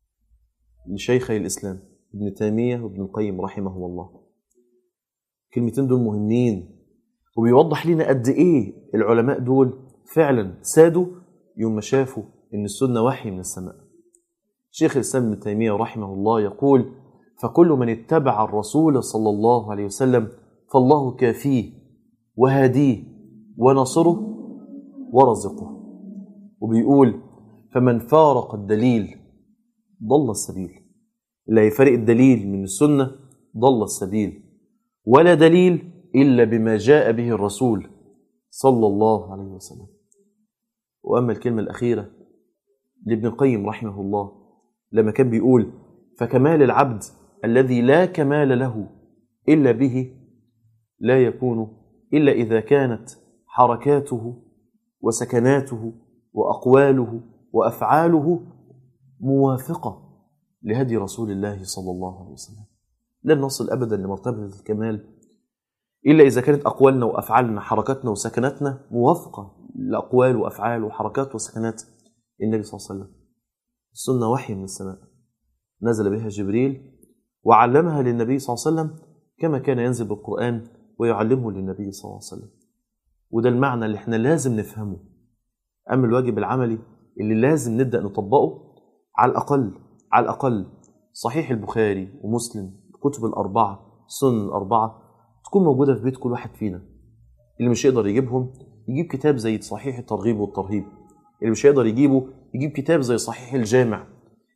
لشيخي الإسلام ابن تيمية وابن القيم رحمه الله الكلمتين دول مهمين وبيوضح لنا قد إيه العلماء دول فعلا سادوا يوم ما شافوا إن السنة وحي من السماء شيخ الإسلام ابن تيمية رحمه الله يقول فكل من اتبع الرسول صلى الله عليه وسلم فالله كافيه وهاديه ونصره ورزقه وبيقول فمن فارق الدليل ضل السبيل لا يفرق الدليل من السنة ضل السبيل ولا دليل إلا بما جاء به الرسول صلى الله عليه وسلم وأما الكلمة الأخيرة لابن القيم رحمه الله لما كان بيقول فكمال العبد الذي لا كمال له إلا به لا يكون إلا إذا كانت حركاته وسكناته وأقواله وأفعاله موافقة لهدي رسول الله صلى الله عليه وسلم لن نصل أبدا لمرتبة الكمال إلا إذا كانت أقوالنا وأفعالنا حركاتنا وسكناتنا موافقة لأقوال وأفعال وحركات وسكنات النبي صلى الله عليه وسلم السنة وحي من السماء نزل بها جبريل وعلمها للنبي صلى الله عليه وسلم كما كان ينزل بالقرآن ويعلمه للنبي صلى الله عليه وسلم وده المعنى اللي احنا لازم نفهمه أما الواجب العملي اللي لازم نبدأ نطبقه على الأقل على الأقل صحيح البخاري ومسلم الكتب الأربعة السنن الأربعة تكون موجودة في بيت كل واحد فينا اللي مش يقدر يجيبهم يجيب كتاب زي صحيح الترغيب والترهيب اللي مش هيقدر يجيبه يجيب كتاب زي صحيح الجامع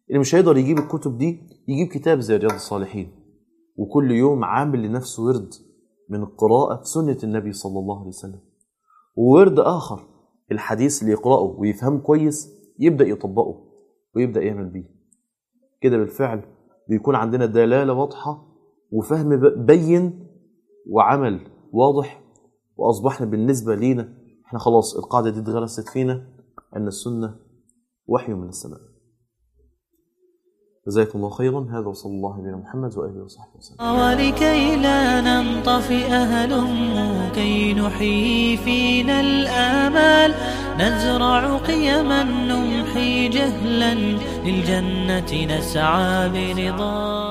اللي مش هيقدر يجيب الكتب دي يجيب كتاب زي رياض الصالحين وكل يوم عامل لنفسه ورد من القراءة في سنة النبي صلى الله عليه وسلم وورد آخر الحديث اللي يقرأه ويفهمه كويس يبدأ يطبقه ويبدأ يعمل بيه كده بالفعل بيكون عندنا دلالة واضحة وفهم ب- بين وعمل واضح وأصبحنا بالنسبة لينا احنا خلاص القاعدة دي اتغرست فينا أن السنة وحي من السماء جزاكم الله خيرا هذا وصلى الله على نبينا محمد وآله وصحبه وسلم ولكي لا ننطفئ هلم كي نحيي فينا الآمال نزرع قيما نمحي جهلا للجنة نسعى برضا